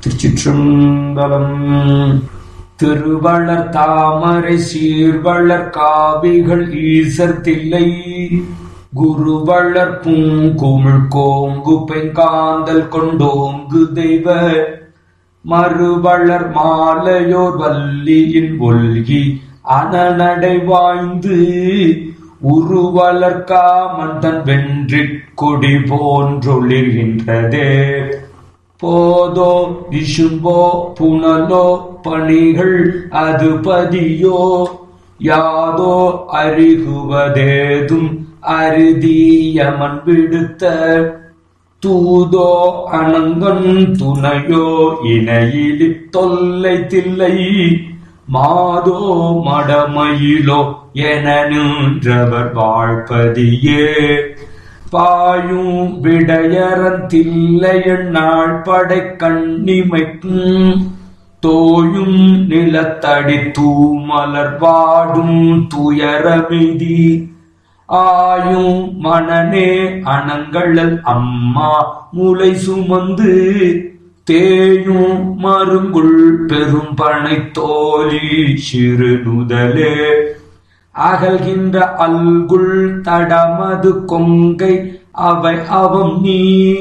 திருச்சிற்றம்பலம் திருவளர் தாமரை சீர்வளர் காவிகள் ஈசர் தில்லை குருவளர் பூங்குமிழ் கோங்கு பெங்காந்தல் கொண்டோங்கு தெய்வ மறுவளர் மாலையோர் வல்லியின் ஒல்கி அனநடை வாய்ந்து உருவலர் காமந்தன் வென்றிற் கொடி போன்றொளிர்கின்றதே போதோ விஷும்போ புனலோ பணிகள் அது பதியோ யாதோ அறிகுவதேதும் அருதியமன் விடுத்த தூதோ அனங்கன் துணையோ இணையிலி தொல்லை தில்லை மாதோ மடமயிலோ என நின்றவர் வாழ்பதியே பாயும் விடையறன் தில்லையன் நாள் படை கண்ணிமைக்கும் தோயும் நிலத்தடி தூமலர் வாடும் துயரமிதி ஆயும் மணனே அணங்கழல் அம்மா முளை சுமந்து தேயும் மருங்குள் பெரும் பனை தோழி சிறு நுதலே அகல்கின்ற அல்குள் தடமது கொங்கை அவை அவம் நீ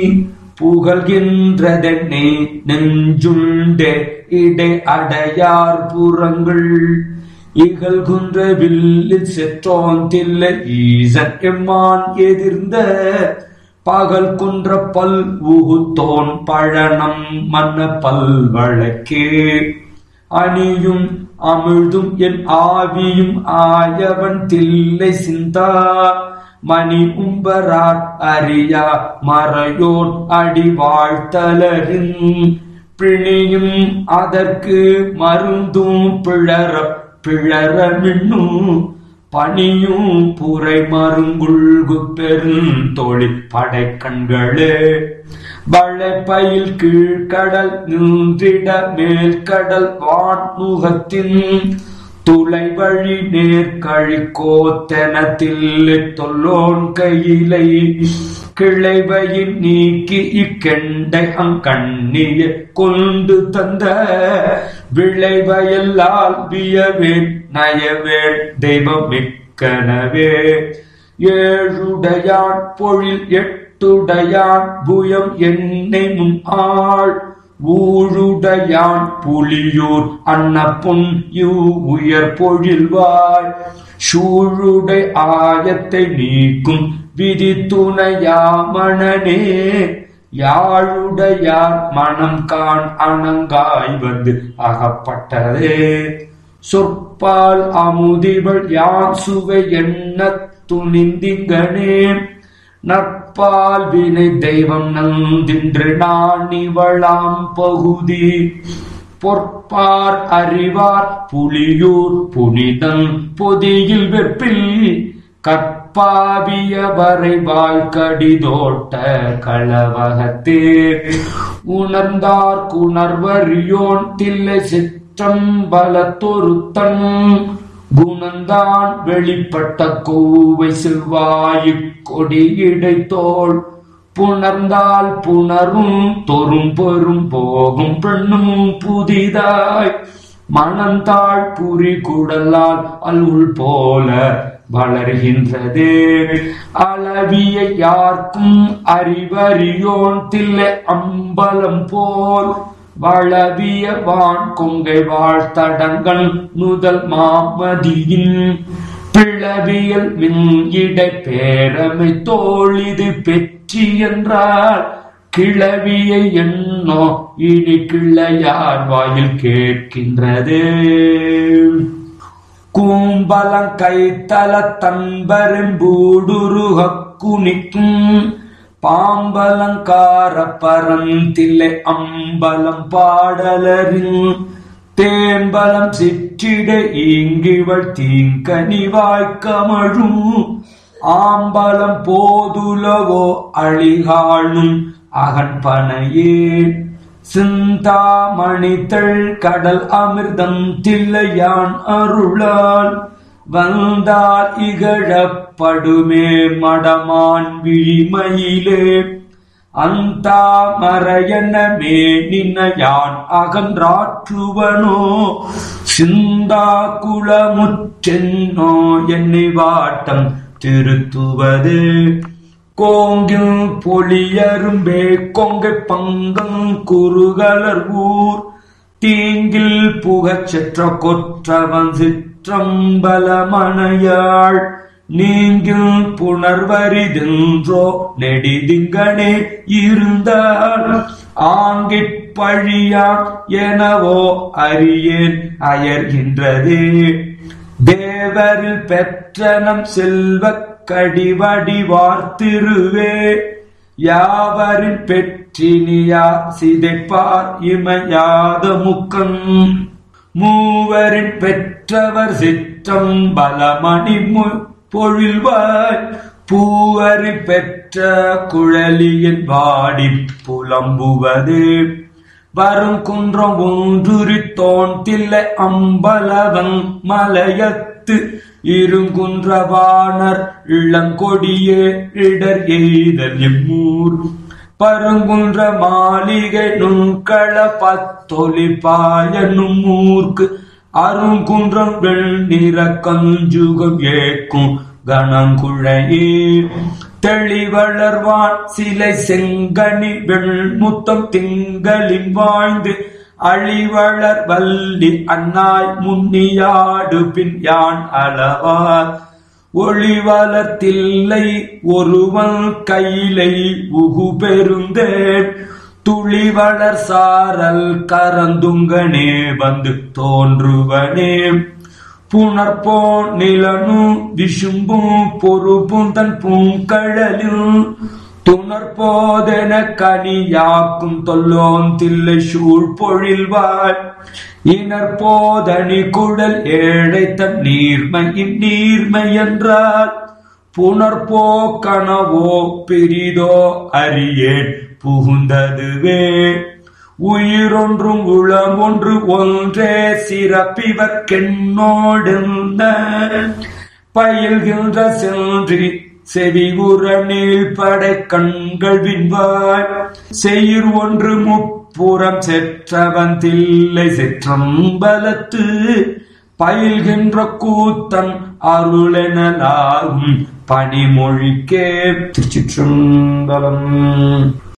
புகழ்கின்றதென்னே நெஞ்சுண்டே இடை அடையார் புறங்கள் இகழ்குன்ற வில்லில் செற்றோன் தில்ல ஈசன் எம்மான் எதிர்ந்த பகல் குன்ற பல் உகுத்தோன் பழனம் மன்ன பல் வழக்கே அணியும் அமிழ்தும் என் ஆவியும் ஆயவன் தில்லை சிந்தா மணி உம்பரார் அறியா மறையோன் அடி வாழ்த்தலரின் பிணியும் அதற்கு மருந்தும் பிழற பிழற மின்னும் பணியும் புரை மருங்குள்கு பெருந்தொழில் படை கண்களே வளைப்பயில் கீழ்கடல் நின்றிட மேல்கடல் வான்முகத்தின் துளை வழி நேர்கழி கோத்தனத்தில் தொல்லோன் கையிலை கிளைவையின் நீக்கி இக்கெண்டை அங்கண்ணிய கொண்டு தந்த விளைவயல்லால் வியவேன் நயவேன் தெய்வம் மிக்கனவே ஏழுடையான் பொழில் எட்டுடையான் புயம் என்னை முன் ஆள் ஊழுடையான் புலியூர் அன்னப்புன் யூ உயர் பொழில்வாய் சூழுடை ஆயத்தை நீக்கும் விதி துணையாமணனே யாழுடையார் மனம் காண் அணங்காய் வந்து அகப்பட்டதே சொற்பால் அமுதிவள் யான் சுவை என்ன துணிந்திங்கனே நற்பால் வினை தெய்வம் நந்தின்று நான் இவளாம் பகுதி பொற்பார் அறிவார் புலியூர் புனிதன் பொதியில் வெப்பில் கற்பாவியவரை வாழ்கடிதோட்ட களவகத்தே உணர்ந்தார் குணர்வறியோன் தில்லை சிற்றம்பலத்தொருத்தன் குணந்தான் வெளிப்பட்ட கோவை செவ்வாயு கொடியிடை தோல் புணர்ந்தால் புணரும் தொரும் பெரும் போகும் பெண்ணும் புதிதாய் மணந்தாள் புரி குடலால் அல்வுள் போல வளர்கின்றதே அளவிய யார்க்கும் அறிவறியோன் தில்லை அம்பலம் போல் வளவிய வான் கொங்கை வாழ்த்தடங்கள் நுதல் மாமதியின் பிளவியல் மின் இடை பேரமை தோழிது பெற்றி என்றால் கிளவியை எண்ணோ இனி கிள்ளையார் வாயில் கேட்கின்றதே கூம்பலம் கைத்தல தன்பெரும்பூடுருக குனிக்கும் பாம்பலங்கார பரந்தில்லை அம்பலம் பாடலரின் தேம்பலம் சிற்றிட ஈங்கிவள் தீங்கனிவாய் கமழும் ஆம்பலம் போதுலவோ அழிகாளும் அகன்பனையே சிந்தாமணித்தள் கடல் அமிர்தம் தில்லையான் அருளால் வந்தால் இகழப்படுமே மடமான் விழிமயிலே அந்தாமரையன மேனினையான் அகன்றாற்றுவனோ சிந்தா குளமுற்றென்னோ என்னை வாட்டம் திருத்துவது கோங்கில் பொலியரும்பே கொங்கை பங்கம் குறுகலர் ஊர் தீங்கில் புகச்செற்ற கொற்றவன் சிற்றம்பலமணையாள் நீங்கில் புணர்வரிதென்றோ நெடிதிங்கனே இருந்தால் ஆங்கிட் பழியான் எனவோ அறியேன் அயர்கின்றதே தேவரில் பெற்றனம் செல்வக் கடிவடி வார்த்திருவே யாவரின் பெற்றினியா சிதைப்பார் இமையாத முக்கம் மூவரின் பெற்றவர் சிற்றம் பலமணி பொழில்வாய் பூவரி பெற்ற குழலியின் வாடி புலம்புவது வரும் குன்றம் ஒன்றுரி தோன் தில்லை அம்பலவன் மலையத்து இருங்குன்றவாணர் இளங்கொடியே இடர் எய்தல் எம்மூர் பருங்குன்ற மாளிகை நுண்கள பத்தொலி பாயனும் ஊர்க்கு அருங்குன்றம் வெண்ணிற கஞ்சுகம் ஏக்கும் கணங்குழையே தெளிவளர்வான் சிலை செங்கனி வெண்முத்தம் திங்களின் வாழ்ந்து அழிவளர் வல்லி அண்ணாய் முன்னியாடு பின் யான் அளவார் ஒளிவலத்தில்லை ஒருவன் கையிலை உகு பெருந்தேன் துளிவளர் சாரல் கரந்துங்கனே வந்து தோன்றுவனே புணர்போ நிலனும் விசும்பும் பொறுப்பும் தன் பூங்கழலும் துணர்போதென கனியாக்கும் தொல்லோன் தில்லை சூழ் பொழில்வாள் இனற்போதனி குழல் ஏழை தன் நீர்மையின் நீர்மை என்றால் புணர்போ கனவோ பெரிதோ அறியேன் புகுந்ததுவே உயிரொன்றும் உளம் ஒன்று ஒன்றே சிறப்பிவர்க்கென்னோடு பயில்கின்ற சென்றி செவிகுற நீழ்படை கண்கள் விண்வாய் செயிர் ஒன்று முப்புறம் செற்றவன் தில்லை செற்றம்பலத்து பயில்கின்ற கூத்தன் அருளெனலாகும் பனிமொழிக்கே திருச்சிற்றம்பலம்